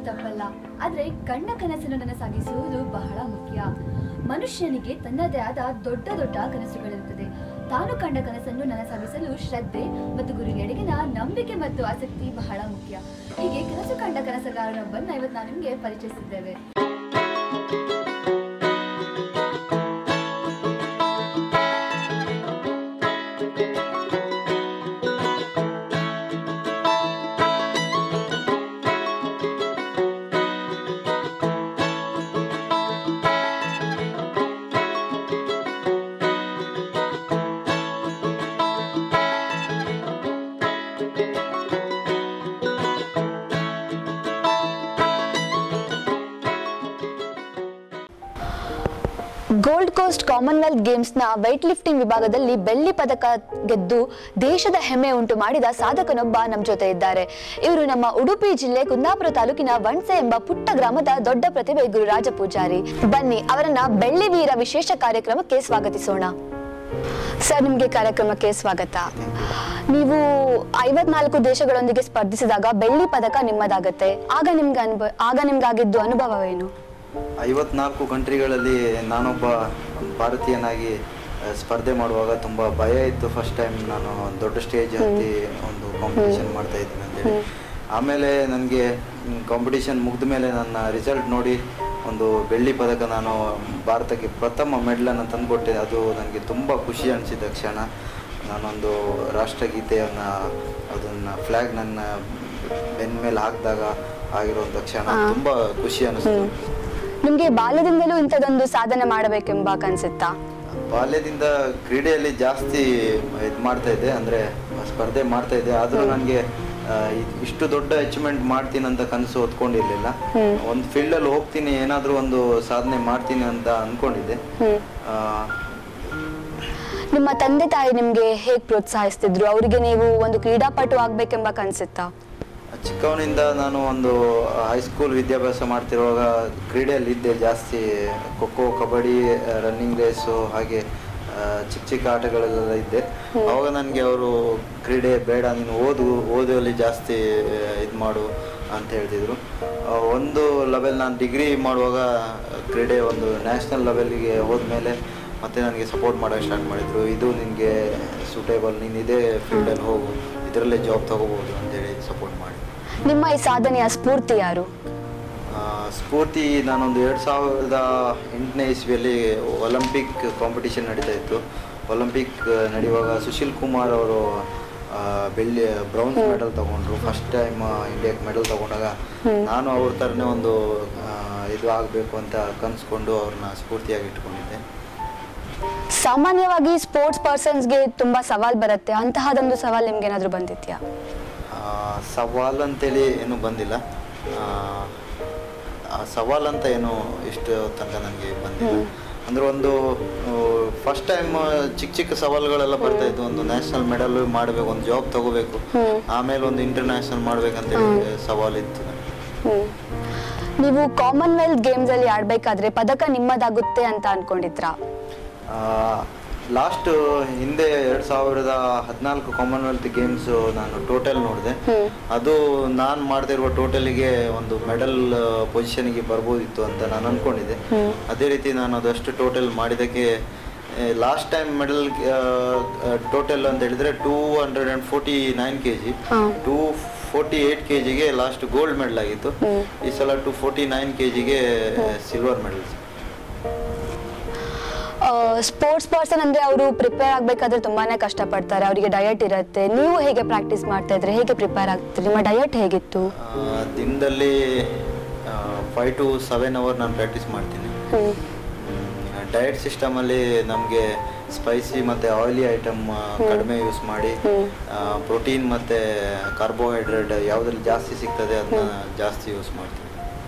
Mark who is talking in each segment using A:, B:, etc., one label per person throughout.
A: ತಪ್ಪಲ್ಲ ಆದ್ರೆ ಕಣ್ಣ ಕನಸನ್ನು ನನಸಾಗಿಸುವುದು ಬಹಳ ಮುಖ್ಯ ಮನುಷ್ಯನಿಗೆ ತನ್ನದೇ ಆದ ದೊಡ್ಡ ದೊಡ್ಡ ಕನಸುಗಳಿರುತ್ತದೆ ತಾನು ಕಂಡ ಕನಸನ್ನು ನನಸಾಗಿಸಲು ಶ್ರದ್ಧೆ ಮತ್ತು ಗುರಿಯೆಡೆಗಿನ ನಂಬಿಕೆ ಮತ್ತು ಆಸಕ್ತಿ ಬಹಳ ಮುಖ್ಯ ಹೀಗೆ ಕನಸು ಕಂಡ ಕನಸಗಾರನೊಬ್ಬನ್ನ ಇವತ್ತು ನಾವು ನಿಮಗೆ ಪರಿಚಯಿಸಿದ್ದೇವೆ
B: ಗೋಲ್ಡ್ ಕೋಸ್ಟ್ ಕಾಮನ್ವೆಲ್ತ್ ಗೇಮ್ಸ್ನ weight ಲಿಫ್ಟಿಂಗ್ ವಿಭಾಗದಲ್ಲಿ ಬೆಳ್ಳಿ ಪದಕ ಗೆದ್ದು ದೇಶದ ಹೆಮ್ಮೆ ಉಂಟು ಮಾಡಿದ ಸಾಧಕನೊಬ್ಬ ನಮ್ಮ ಜೊತೆ ಇದ್ದಾರೆ ಇವರು ನಮ್ಮ ಉಡುಪಿ ಜಿಲ್ಲೆ ಕುಂದಾಪುರ ತಾಲೂಕಿನ ವಣ್ಸೆ ಎಂಬ ಪುಟ್ಟ ಗ್ರಾಮದ ದೊಡ್ಡ ಪ್ರತಿಭೆ ಗುರುರಾಜ ಪೂಜಾರಿ ಬನ್ನಿ ಅವರನ್ನ ಬೆಳ್ಳಿ ವೀರ ವಿಶೇಷ ಕಾರ್ಯಕ್ರಮಕ್ಕೆ ಸ್ವಾಗತಿಸೋಣ ಸರ್ ನಿಮ್ಗೆ ಕಾರ್ಯಕ್ರಮಕ್ಕೆ ಸ್ವಾಗತ ನೀವು ಐವತ್ನಾಲ್ಕು ದೇಶಗಳೊಂದಿಗೆ ಸ್ಪರ್ಧಿಸಿದಾಗ ಬೆಳ್ಳಿ ಪದಕ ನಿಮ್ಮದಾಗತ್ತೆ ಆಗ ನಿಮ್ಗೆ ಅನುಭವ ಆಗ ನಿಮ್ಗಾಗಿದ್ದು ಅನುಭವವೇನು
C: ಐವತ್ನಾಲ್ಕು ಕಂಟ್ರಿಗಳಲ್ಲಿ ನಾನೊಬ್ಬ ಭಾರತೀಯನಾಗಿ ಆ, ಸ್ಪರ್ಧೆ ಮಾಡುವಾಗ ತುಂಬ ಭಯ ಇತ್ತು ಫಸ್ಟ್ ಟೈಮ್ ನಾನು ಒಂದು ದೊಡ್ಡ ಸ್ಟೇಜ್ ಹತ್ತಿ ಒಂದು ಕಾಂಪಿಟೇಷನ್ ಮಾಡ್ತಾ ಇದ್ದೀನಿ ಅಂತೇಳಿ ಆಮೇಲೆ ನನಗೆ ಕಾಂಪಿಟೇಷನ್ ಮುಗಿದ ಮೇಲೆ ನನ್ನ ರಿಸಲ್ಟ್ ನೋಡಿ ಒಂದು ಬೆಳ್ಳಿ ಪದಕ ನಾನು ಭಾರತಕ್ಕೆ ಪ್ರಥಮ ಮೆಡಲನ್ನು ತಂದುಕೊಟ್ಟೆ ಅದು ನನಗೆ ತುಂಬ ಖುಷಿ ಅನಿಸಿದ ಕ್ಷಣ ನಾನೊಂದು ರಾಷ್ಟ್ರಗೀತೆಯನ್ನು ಅದನ್ನು ಫ್ಲ್ಯಾಗ್ ನನ್ನ ಬೆನ್ನ ಮೇಲೆ ಹಾಕಿದಾಗ ಆಗಿರುವಂಥ ಕ್ಷಣ
B: ಹಾ.
C: ತುಂಬ ಖುಷಿ ಅನಿಸ್ತು
B: ನಿಮ್ಗೆ ಬಾಲ್ಯದಿಂದಲೂ ಇಂಥದೊಂದು ಸಾಧನೆ ಮಾಡಬೇಕೆಂಬ ಕನ್ಸುತ್ತಾ
C: ಬಾಲ್ಯದಿಂದ ಕ್ರೀಡೆಯಲ್ಲಿ ಜಾಸ್ತಿ ಇದು ಮಾಡ್ತಾ ಇದ್ದೆ ಅಂದರೆ ಸ್ಪರ್ಧೆ ಮಾಡ್ತಾ ಇದ್ದೆ ಆದರೂ ನನಗೆ ಇಷ್ಟು ದೊಡ್ಡ ಅಚೀವ್ಮೆಂಟ್ ಮಾಡ್ತೀನಿ ಅಂತ ಕನಸು ಹೊತ್ಕೊಂಡಿರ್ಲಿಲ್ಲ
B: ಹ್ಮ್.
C: ಒಂದು ಫೀಲ್ಡಲ್ಲಿ ಹೋಗ್ತೀನಿ ಏನಾದರೂ ಒಂದು ಸಾಧನೆ ಮಾಡ್ತೀನಿ ಅಂತ ಅಂದ್ಕೊಂಡಿದ್ದೆ
B: ಹ್ಮ್.
C: ಆ,
B: ನಿಮ್ಮ ತಂದೆ ತಾಯಿ ನಿಮ್ಗೆ ಹೇಗ್ ಪ್ರೋತ್ಸಾಹಿಸ್ತಿದ್ರು ಅವರಿಗೆ ನೀವು ಒಂದು ಕ್ರೀಡಾಪಟು ಆಗ್ಬೇಕೆಂಬ ಕನ್ಸುತ್ತಾ
C: ಚಿಕ್ಕವನಿಂದ ನಾನು ಒಂದು ಹೈಸ್ಕೂಲ್ ವಿದ್ಯಾಭ್ಯಾಸ ಮಾಡ್ತಿರುವಾಗ ಕ್ರೀಡೆಯಲ್ಲಿ ಇದ್ದೆ ಜಾಸ್ತಿ ಖೋಖೋ ಕಬಡ್ಡಿ ರನ್ನಿಂಗ್ ರೇಸು ಹಾಗೆ ಆ, ಚಿಕ್ಕ ಚಿಕ್ಕ ಆಟಗಳೆಲ್ಲ ಇದ್ದೆ ಅವಾಗ ನನಗೆ ಅವರು ಕ್ರೀಡೆ ಬೇಡ ನೀನು ಓದು ಓದುವಲ್ಲಿ ಜಾಸ್ತಿ ಇದು ಮಾಡು ಅಂತ ಹೇಳ್ತಿದ್ರು ಆ, ಒಂದು ಲೆವೆಲ್ ನಾನು ಡಿಗ್ರಿ ಮಾಡುವಾಗ ಕ್ರೀಡೆ ಒಂದು ನ್ಯಾಷನಲ್ ಲೆವೆಲ್ಗೆ ಹೋದ್ಮೇಲೆ ಮತ್ತೆ ನನಗೆ ಸಪೋರ್ಟ್ ಮಾಡೋಕ್ಕೆ ಸ್ಟಾರ್ಟ್ ಮಾಡಿದರು ಇದು ನಿನಗೆ ಸೂಟೇಬಲ್ ನೀನು ಇದೇ ಫೀಲ್ಡಲ್ಲಿ ಹೋಗು ಇದರಲ್ಲೇ ಜಾಬ್ ತಗೋಬೋದು ಅಂತೇಳಿ ಸಪೋರ್ಟ್ ಮಾಡಿ
B: ನಿಮ್ಮ ಈ ಸಾಧನೆಯ ಸ್ಫೂರ್ತಿ ಯಾರು
C: ಆ, ಸ್ಫೂರ್ತಿ ನಾನೊಂದು ಎರಡು ಸಾವಿರದ ಎಂಟನೇ ಇಸ್ವಿಯಲ್ಲಿ ಒಲಿಂಪಿಕ್ ಕಾಂಪಿಟಿಷನ್ ನಡೀತಾ ಇತ್ತು ಒಲಿಂಪಿಕ್ ನಡೆಯುವಾಗ ಸುಶೀಲ್ ಕುಮಾರ್ ಅವರು ಆ, ಬೆಳ್ಳಿ ಬ್ರೌನ್ಸ್ ಮೆಡಲ್ ತಗೊಂಡ್ರು ಫಸ್ಟ್ ಟೈಮ್ ಇಂಡಿಯಾಕ್ಕೆ ಮೆಡಲ್ ತಗೊಂಡಾಗ ನಾನು ಅವ್ರ ಥರನೇ ಒಂದು ಆ, ಇದು ಆಗಬೇಕು ಅಂತ ಕನ್ಸ್ಕೊಂಡು ಅವ್ರನ್ನ ಸ್ಫೂರ್ತಿಯಾಗಿ ಇಟ್ಕೊಂಡಿದ್ದೆ
B: ಸಾಮಾನ್ಯವಾಗಿ ಸ್ಪೋರ್ಟ್ಸ್ ಪರ್ಸನ್ಸ್ಗೆ ತುಂಬಾ ಸವಾಲ್ ಬರುತ್ತೆ ಅಂತಹದೊಂದು ಸವಾಲ್ ನಿಮ್ಗೆ ಏನಾದ್ರು ಬಂದಿದ್ಯಾ
C: ಆ, ಸವಾಲ್ ಅಂತೇಳಿ ಏನು ಬಂದಿಲ್ಲ ಆ, ಆ ಸವಾಲ್ ಅಂತ ಏನು ಇಷ್ಟು ತನಕ ನನಗೆ ಬಂದಿಲ್ಲ ಅಂದ್ರೆ ಒಂದು ಫಸ್ಟ್ ಟೈಮ್ ಚಿಕ್ಕ ಚಿಕ್ಕ ಸವಾಲುಗಳೆಲ್ಲ ಬರ್ತಾ ಇತ್ತು ಒಂದು ನ್ಯಾಷನಲ್ ಮೆಡಲ್ ಮಾಡಬೇಕು ಒಂದು ಜಾಬ್ ತಗೋಬೇಕು
B: ಹ್ಮ್.
C: ಆಮೇಲೆ ಒಂದು ಇಂಟರ್ನ್ಯಾಷನಲ್ ಮಾಡ್ಬೇಕಂತೇಳಿ ಸವಾಲ್ ಇತ್ತು ನನಗೆ
B: ಹ್ಮ್. ನೀವು ಕಾಮನ್ವೆಲ್ತ್ ಗೇಮ್ಸ್ ಅಲ್ಲಿ ಆಡ್ಬೇಕಾದ್ರೆ ಪದಕ ನಿಮ್ಮದಾಗುತ್ತೆ ಅಂತ ಅನ್ಕೊಂಡಿದ್ರಾ
C: ಲಾಸ್ಟ್ ಹಿಂದೆ ಎರಡು ಸಾವಿರದ ಹದಿನಾಲ್ಕು ಕಾಮನ್ವೆಲ್ತ್ ಗೇಮ್ಸ್ ನಾನು ಟೋಟಲ್ ನೋಡಿದೆ
B: ಹ್ಮ್.
C: ಅದು ನಾನು ಮಾಡ್ತಿರುವ ಟೋಟಲಿಗೆ ಒಂದು ಮೆಡಲ್ ಪೊಸಿಷನ್ಗೆ ಬರ್ಬೋದಿತ್ತು ಅಂತ ನಾನು ಅನ್ಕೊಂಡಿದ್ದೆ
B: ಹ್ಮ್.
C: ಅದೇ ರೀತಿ ನಾನು ಅದಷ್ಟು ಟೋಟಲ್ ಮಾಡಿದ್ದಕ್ಕೆ ಲಾಸ್ಟ್ ಟೈಮ್ ಮೆಡಲ್ ಟೋಟಲ್ ಅಂತ ಹೇಳಿದ್ರೆ two hundred and forty nine K G
B: ಹಾ.
C: ಟೂ ಫೋರ್ಟಿ ಏಯ್ಟ್ ಕೆ ಜಿಗೆ ಲಾಸ್ಟ್ ಗೋಲ್ಡ್ ಮೆಡಲ್ ಆಗಿತ್ತು
B: ಹ್ಮ್.
C: ಈ ಸಲ ಟು ಫೋರ್ಟಿ ನೈನ್ ಕೆ ಜಿಗೆ ಸಿಲ್ವರ್ ಮೆಡಲ್
B: ಸ್ಪೋರ್ಟ್ಸ್ ಪರ್ಸನ್ ಅಂದ್ರೆ ಅವರು ಪ್ರಿಪೇರ್ ಆಗ್ಬೇಕಾದ್ರೆ ತುಂಬಾನೇ ಕಷ್ಟಪಡ್ತಾರೆ ಅವರಿಗೆ ಡಯಟ್ ಇರುತ್ತೆ ನೀವು ಹೇಗೆ ಪ್ರಾಕ್ಟೀಸ್ ಮಾಡ್ತಾ ಇದ್ರೆ ಹೇಗೆ ಪ್ರಿಪೇರ್ ಆಗ್ತೀರಿ ನಿಮ್ಮ ಡಯಟ್ ಹೇಗಿತ್ತು
C: ಆ, ದಿನದಲ್ಲಿ ಫೈವ್ ಟು ಸೆವೆನ್ ಅವರ್ ನಾನು ಪ್ರಾಕ್ಟೀಸ್ ಮಾಡ್ತೀನಿ
B: ಹ್ಮ್.
C: ಡಯಟ್ ಸಿಸ್ಟಮಲ್ಲಿ ನಮಗೆ ಸ್ಪೈಸಿ ಮತ್ತು ಆಯಿಲಿ ಐಟಮ್ ಕಡಿಮೆ ಯೂಸ್ ಮಾಡಿ
B: ಹ್ಮ್.
C: ಪ್ರೋಟೀನ್ ಮತ್ತು ಕಾರ್ಬೋಹೈಡ್ರೇಟ್ ಯಾವುದ್ರಲ್ಲಿ ಜಾಸ್ತಿ ಸಿಗ್ತದೆ ಅದನ್ನ ಜಾಸ್ತಿ ಯೂಸ್ ಮಾಡ್ತೀನಿ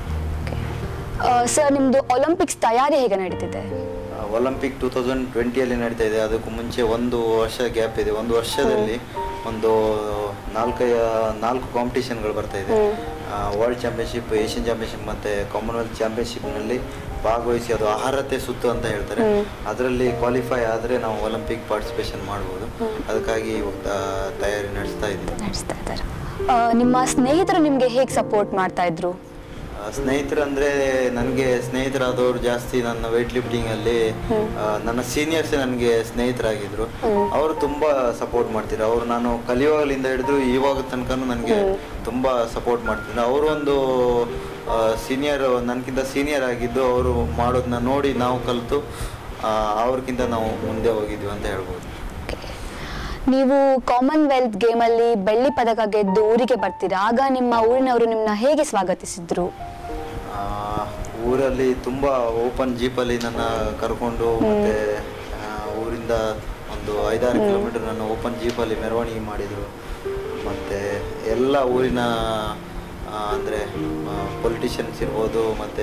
B: ಸರ್ ನಿಮ್ದು ಒಲಿಂಪಿಕ್ಸ್ ತಯಾರಿ ಹೇಗೆ ನಡೀತಿದೆ
C: ಒಲಿಂಪಿಕ್ ಟೂ ತೌಸಂಡ್ ಟ್ವೆಂಟಿಯಲ್ಲಿ ನಡೀತಾ ಇದೆ ಅದಕ್ಕೂ ಮುಂಚೆ ಒಂದು ವರ್ಷ ಗ್ಯಾಪ್ ಇದೆ ಒಂದು ವರ್ಷದಲ್ಲಿ ಒಂದು ನಾಲ್ಕೈ ನಾಲ್ಕು ಕಾಂಪಿಟೇಷನ್ಗಳು ಬರ್ತಾ ಇದೆ
B: ಹ್ಮ್.
C: ವರ್ಲ್ಡ್ ಚಾಂಪಿಯನ್ಶಿಪ್ ಏಷ್ಯನ್ ಚಾಂಪಿಯನ್ಶಿಪ್ ಮತ್ತು ಕಾಮನ್ವೆಲ್ತ್ ಚಾಂಪಿಯನ್ಶಿಪ್ನಲ್ಲಿ ಭಾಗವಹಿಸಿ ಅದು ಅರ್ಹತೆ ಸುತ್ತು ಅಂತ ಹೇಳ್ತಾರೆ
B: ಹ್ಮ್.
C: ಅದರಲ್ಲಿ ಕ್ವಾಲಿಫೈ ಆದರೆ ನಾವು ಒಲಿಂಪಿಕ್ ಪಾರ್ಟಿಸಿಪೇಷನ್ ಮಾಡ್ಬೋದು ಅದಕ್ಕಾಗಿ ಇವಾಗ ತ- ತಯಾರಿ ನಡೆಸ್ತಾ ಇದ್ದೀವಿ
B: ನಡೆಸ್ತಾ ಇದ್ದಾರೆ ನಿಮ್ಮ ಸ್ನೇಹಿತರು ನಿಮ್ಗೆ ಹೇಗೆ ಸಪೋರ್ಟ್ ಮಾಡ್ತಾ ಇದ್ರು
C: ಆ, ಆ, ಸ್ನೇಹಿತರು ಅಂದರೆ ನನಗೆ ಸ್ನೇಹಿತರಾದವರು ಜಾಸ್ತಿ ನನ್ನ ವೆಯ್ಟ್ ಲಿಫ್ಟಿಂಗಲ್ಲಿ ನನ್ನ ಸೀನಿಯರ್ಸ್ ನನಗೆ ಸ್ನೇಹಿತರಾಗಿದ್ರು ಅವರು ತುಂಬ ಸಪೋರ್ಟ್ ಮಾಡ್ತಿದ್ರು ಅವರು ನಾನು ಕಲಿಯುವಾಗಲಿಂದ ಹಿಡಿದು ಇವಾಗ ತನಕ ನನಗೆ ತುಂಬ ಸಪೋರ್ಟ್ ಮಾಡ್ತಿದ್ರು ಅವರು ಒಂದು ಸೀನಿಯರ್ ನನಗಿಂತ ಸೀನಿಯರ್ ಆಗಿದ್ದು ಅವರು ಮಾಡೋದನ್ನ ನೋಡಿ ನಾವು ಕಲಿತು ಅವ್ರಿಗಿಂತ ನಾವು ಮುಂದೆ ಹೋಗಿದ್ವಿ ಅಂತ ಹೇಳ್ಬೋದು
B: ನೀವು ಕಾಮನ್ವೆಲ್ತ್ ಗೇಮಲ್ಲಿ ಬೆಳ್ಳಿ ಪದಕ ಗೆದ್ದು ಊರಿಗೆ ಬರ್ತೀರಾ ಆಗ ನಿಮ್ಮ ಊರಿನವರು ನಿಮ್ಮನ್ನ ಹೇಗೆ ಸ್ವಾಗತಿಸಿದ್ರು
C: ಆ, ಊರಲ್ಲಿ ತುಂಬ ಓಪನ್ ಜೀಪಲ್ಲಿ ನನ್ನ ಕರ್ಕೊಂಡು ಮತ್ತೆ ಆ, ಊರಿಂದ ಒಂದು ಐದಾರು ಕಿಲೋಮೀಟರ್ ನನ್ನ ಓಪನ್ ಜೀಪಲ್ಲಿ ಮೆರವಣಿಗೆ ಮಾಡಿದರು ಮತ್ತು ಎಲ್ಲ ಊರಿನ ಅಂದರೆ ಪೊಲಿಟಿಷಿಯನ್ಸ್ ಇರ್ಬೋದು ಮತ್ತು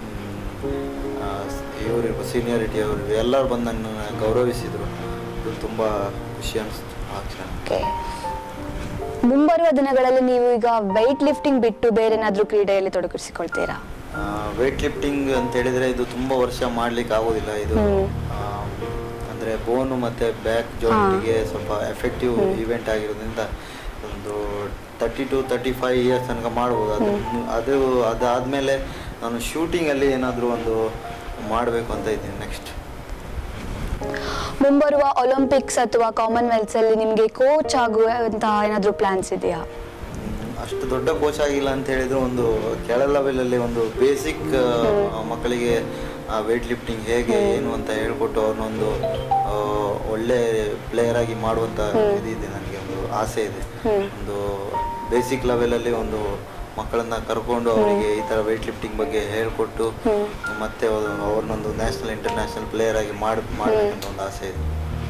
C: ಇವರು ಸೀನಿಯಾರಿಟಿ ಅವರು ಎಲ್ಲರೂ ಬಂದು ನನ್ನನ್ನು ಗೌರವಿಸಿದರು ಇದು ತುಂಬ ಖುಷಿ ಅನಿಸ್ತು ಆ ಕ್ಷಣ
B: ಓಕೆ ಮುಂಬರುವ ದಿನಗಳಲ್ಲಿ ನೀವು ಈಗ ವೆಯ್ಟ್ ಲಿಫ್ಟಿಂಗ್ ಬಿಟ್ಟು ಬೇರೆ ಏನಾದರೂ ಕ್ರೀಡೆಯಲ್ಲಿ ತೊಡಗಿಸಿಕೊಳ್ತೀರಾ
C: ವೇಟ್ ಲಿಫ್ಟಿಂಗ್ ಅಂತ ಹೇಳಿದ್ರೆ ಇದು ತುಂಬಾ ವರ್ಷ ಮಾಡ್ಲಿಕ್ಕೆ ಆಗೋದಿಲ್ಲ ಇದು ಆ, ಅಂದ್ರೆ ಬೋನು ಮತ್ತೆ ಬ್ಯಾಕ್ ಜಾಯಿಂಟ್ಗೆ ಸ್ವಲ್ಪ ಎಫೆಕ್ಟಿವ್ ಇವೆಂಟ್ ಆಗಿರೋದ್ರಿಂದ ಒಂದು thirty to thirty five years ತನಕ ಮಾಡ್ಬೋದು ಅದು ಅದು ಅದಾದ್ಮೇಲೆ ನಾನು ಶೂಟಿಂಗ್ ಅಲ್ಲಿ ಏನಾದರೂ ಒಂದು ಮಾಡಬೇಕು ಅಂತ ಇದ್ದೀನಿ ನೆಕ್ಸ್ಟ್
B: ಮುಂಬರುವ ಒಲಿಂಪಿಕ್ಸ್ ಅಥವಾ ಕಾಮನ್ವೆಲ್ತ್ಸ್ ಅಲ್ಲಿ ನಿಮಗೆ ಕೋಚ್ ಆಗುವಂತಹ ಏನಾದರೂ ಪ್ಲಾನ್ಸ್ ಇದೆಯಾ
C: ಅಷ್ಟು ದೊಡ್ಡ ಕೋಚ್ ಆಗಿಲ್ಲ ಅಂತ ಹೇಳಿದ್ರು ಒಂದು ಕೆಳ ಲೆವೆಲಲ್ಲಿ ಒಂದು ಬೇಸಿಕ್ ಮಕ್ಕಳಿಗೆ ವೇಟ್ ಲಿಫ್ಟಿಂಗ್ ಹೇಗೆ ಏನು ಅಂತ ಹೇಳ್ಕೊಟ್ಟು ಅವ್ರನ್ನೊಂದು ಆ, ಒಳ್ಳೆ ಪ್ಲೇಯರ್ ಆಗಿ ಮಾಡುವಂತ ಇದಿದೆ ನನಗೆ ಒಂದು ಆಸೆ ಇದೆ ಒಂದು ಬೇಸಿಕ್ ಲೆವೆಲಲ್ಲಿ ಒಂದು ಮಕ್ಕಳನ್ನ ಕರ್ಕೊಂಡು ಅವರಿಗೆ ಈ ತರ ವೇಟ್ ಲಿಫ್ಟಿಂಗ್ ಬಗ್ಗೆ ಹೇಳ್ಕೊಟ್ಟು ಮತ್ತೆ ಅವ್ರು- ಅವ್ರನ್ನೊಂದು ನ್ಯಾಷನಲ್ ಇಂಟರ್ನ್ಯಾಷನಲ್ ಪ್ಲೇಯರ್ ಆಗಿ ಮಾಡ್ ಮಾಡ್ಬೇಕಂತ ಒಂದು ಆಸೆ ಇದೆ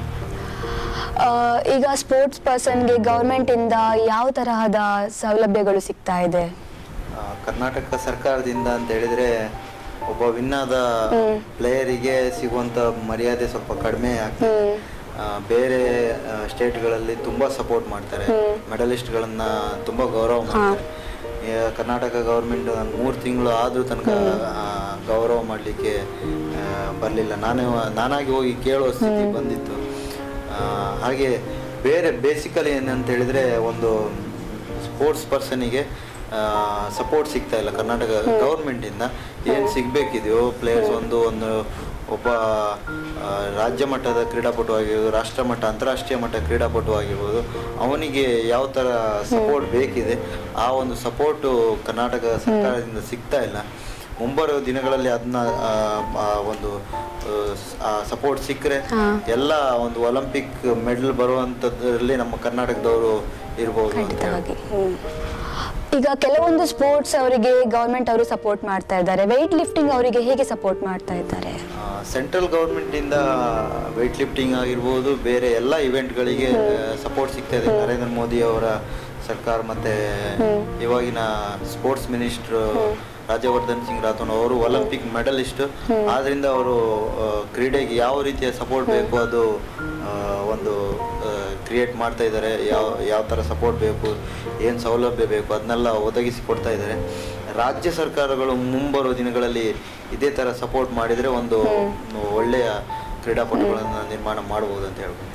B: ಆ, ಈಗ ಸ್ಪೋರ್ಟ್ಸ್ ಪರ್ಸನ್ಗೆ ಗೌರ್ಮೆಂಟ್ ಇಂದ ಯಾವ ತರಹದ ಸೌಲಭ್ಯಗಳು ಸಿಗ್ತಾ ಇದೆ
C: ಆ, ಕರ್ನಾಟಕ ಸರ್ಕಾರದಿಂದ ಅಂತ ಹೇಳಿದ್ರೆ ಒಬ್ಬ ವಿನ್ನಾದ ಪ್ಲೇಯರಿಗೆ ಸಿಗುವಂತ ಮರ್ಯಾದೆ ಸ್ವಲ್ಪ ಕಡಿಮೆ ಆಗ್ತದೆ ಆ, ಬೇರೆ ಸ್ಟೇಟ್ಗಳಲ್ಲಿ ತುಂಬಾ ಸಪೋರ್ಟ್ ಮಾಡ್ತಾರೆ ಮೆಡಲಿಸ್ಟ್ಗಳನ್ನ ತುಂಬಾ ಗೌರವ ಮಾಡ್ತಾರೆ ಈ ಕರ್ನಾಟಕ ಗೌರ್ಮೆಂಟ್ ಮೂರು ತಿಂಗಳು ಆದ್ರೂ ತನಕ ಆ, ಗೌರವ ಮಾಡಲಿಕ್ಕೆ ಬರಲಿಲ್ಲ ನಾನೇ ನಾನಾಗಿ ಹೋಗಿ ಕೇಳೋ ಸ್ಥಿತಿ ಬಂದಿತ್ತು ಆ, ಹಾಗೆ ಬೇರೆ ಬೇಸಿಕಲಿ ಏನಂತ ಹೇಳಿದ್ರೆ ಒಂದು ಸ್ಪೋರ್ಟ್ಸ್ ಪರ್ಸನಿಗೆ ಸಪೋರ್ಟ್ ಸಿಗ್ತಾ ಇಲ್ಲ ಕರ್ನಾಟಕ ಗೌರ್ಮೆಂಟಿಂದ ಏನು ಸಿಗಬೇಕಿದೆಯೋ ಪ್ಲೇಯರ್ಸ್ ಒಂದು ಒಂದು ಒಬ್ಬ ಆ, ರಾಜ್ಯ ಮಟ್ಟದ ಕ್ರೀಡಾಪಟು ಆಗಿರ್ಬೋದು ರಾಷ್ಟ್ರ ಮಟ್ಟ ಅಂತಾರಾಷ್ಟ್ರೀಯ ಮಟ್ಟ ಕ್ರೀಡಾಪಟು ಆಗಿರ್ಬೋದು ಅವನಿಗೆ ಯಾವ ಥರ ಸಪೋರ್ಟ್ ಬೇಕಿದೆ ಆ ಒಂದು ಸಪೋರ್ಟು ಕರ್ನಾಟಕ ಸರ್ಕಾರದಿಂದ ಸಿಗ್ತಾ ಇಲ್ಲ ಮುಂಬರುವ ದಿನಗಳಲ್ಲಿ ಅದನ್ನ ಒಂದು ಸಪೋರ್ಟ್ ಸಿಕ್ಕರೆ ಎಲ್ಲ ಒಂದು ಒಲಿಂಪಿಕ್ ಮೆಡಲ್ ಬರುವಂಥದ್ರಲ್ಲಿ ನಮ್ಮ ಕರ್ನಾಟಕದವರು ಇರ್ಬೋದು ಅಂತ
B: ಖಂಡಿತವಾಗಿ ಹ್ಮ್. ಈಗ ಕೆಲವೊಂದು ಸ್ಪೋರ್ಟ್ಸ್ ಅವರಿಗೆ ಗೌರ್ಮೆಂಟ್ ಅವರು ಸಪೋರ್ಟ್ ಮಾಡ್ತಾ ಇದ್ದಾರೆ ವೆಯ್ಟ್ ಲಿಫ್ಟಿಂಗ್ ಅವರಿಗೆ ಹೇಗೆ ಸಪೋರ್ಟ್ ಮಾಡ್ತಾ ಇದ್ದಾರೆ
C: ಸೆಂಟ್ರಲ್ ಗೌರ್ಮೆಂಟಿಂದ ವೆಯ್ಟ್ ಲಿಫ್ಟಿಂಗ್ ಆಗಿರ್ಬೋದು ಬೇರೆ ಎಲ್ಲ ಇವೆಂಟ್ಗಳಿಗೆ ಸಪೋರ್ಟ್ ಸಿಗ್ತಾ ಇದೆ ನರೇಂದ್ರ ಮೋದಿ ಅವರ ಸರ್ಕಾರ ಮತ್ತೆ ಇವಾಗಿನ ಸ್ಪೋರ್ಟ್ಸ್ ಮಿನಿಸ್ಟರ್ ರಾಜ್ಯವರ್ಧನ್ ಸಿಂಗ್ ರಾಥೋಡ್ ಅವರು ಒಲಿಂಪಿಕ್ ಮೆಡಲಿಸ್ಟ್ ಆದ್ರಿಂದ ಅವರು ಆ, ಕ್ರೀಡೆಗೆ ಯಾವ ರೀತಿಯ ಸಪೋರ್ಟ್ ಬೇಕು ಅದು ಆ, ಒಂದು ಕ್ರಿಯೇಟ್ ಮಾಡ್ತಾ ಇದ್ದಾರೆ ಯಾವ ಯಾವ ಥರ ಸಪೋರ್ಟ್ ಬೇಕು ಏನು ಸೌಲಭ್ಯ ಬೇಕು ಅದನ್ನೆಲ್ಲ ಒದಗಿಸಿ ಕೊಡ್ತಾ ಇದ್ದಾರೆ ರಾಜ್ಯ ಸರ್ಕಾರಗಳು ಮುಂಬರುವ ದಿನಗಳಲ್ಲಿ ಇದೇ ಥರ ಸಪೋರ್ಟ್ ಮಾಡಿದರೆ ಒಂದು ಒಳ್ಳೆಯ ಕ್ರೀಡಾಪಟುಗಳನ್ನು ನಿರ್ಮಾಣ ಮಾಡ್ಬೋದು ಅಂತ ಹೇಳ್ಬೋದು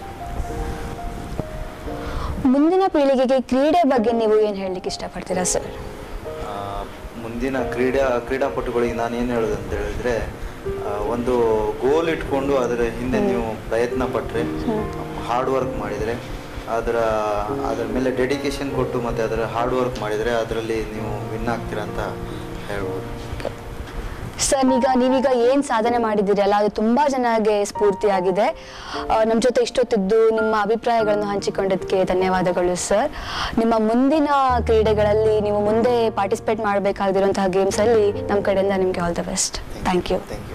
B: ಮುಂದಿನ ಪೀಳಿಗೆಗೆ ಕ್ರೀಡೆ ಬಗ್ಗೆ ನೀವು ಏನು ಹೇಳಲಿಕ್ಕೆ ಇಷ್ಟಪಡ್ತೀರಾ ಸರ್
C: ಆ, ಮುಂದಿನ ಕ್ರೀಡಾ ಕ್ರೀಡಾಪಟುಗಳಿಗೆ ನಾನು ಏನು ಹೇಳೋದು ಅಂತ ಹೇಳಿದ್ರೆ ಆ, ಒಂದು ಗೋಲ್ ಇಟ್ಕೊಂಡು ಅದರ ಹಿಂದೆ ನೀವು ಪ್ರಯತ್ನ ಪಟ್ಟರೆ ಹಾರ್ಡ್ ವರ್ಕ್ ಮಾಡಿದರೆ ಅದರ ಅದರ ಮೇಲೆ ಡೆಡಿಕೇಶನ್ ಕೊಟ್ಟು ಮತ್ತು ಅದರ ಹಾರ್ಡ್ ವರ್ಕ್ ಮಾಡಿದರೆ ಅದರಲ್ಲಿ ನೀವು ವಿನ್ ಆಗ್ತೀರಾ ಅಂತ ಹೇಳ್ಬೋದು
B: ಸರ್ ಈಗ ನೀವೀಗ ಏನು ಸಾಧನೆ ಮಾಡಿದ್ದೀರಲ್ಲ ಅದು ತುಂಬ ಜನಗೆ ಸ್ಫೂರ್ತಿಯಾಗಿದೆ ನಮ್ಮ ಜೊತೆ ಇಷ್ಟೊತ್ತಿದ್ದು ನಿಮ್ಮ ಅಭಿಪ್ರಾಯಗಳನ್ನು ಹಂಚಿಕೊಂಡಿದ್ದಕ್ಕೆ ಧನ್ಯವಾದಗಳು ಸರ್ ನಿಮ್ಮ ಮುಂದಿನ ಕ್ರೀಡೆಗಳಲ್ಲಿ ನೀವು ಮುಂದೆ ಪಾರ್ಟಿಸಿಪೇಟ್ ಮಾಡಬೇಕಾಗಿರುವಂತಹ ಗೇಮ್ಸಲ್ಲಿ ನಮ್ಮ ಕಡೆಯಿಂದ ನಿಮಗೆ all the best thank you
C: thank you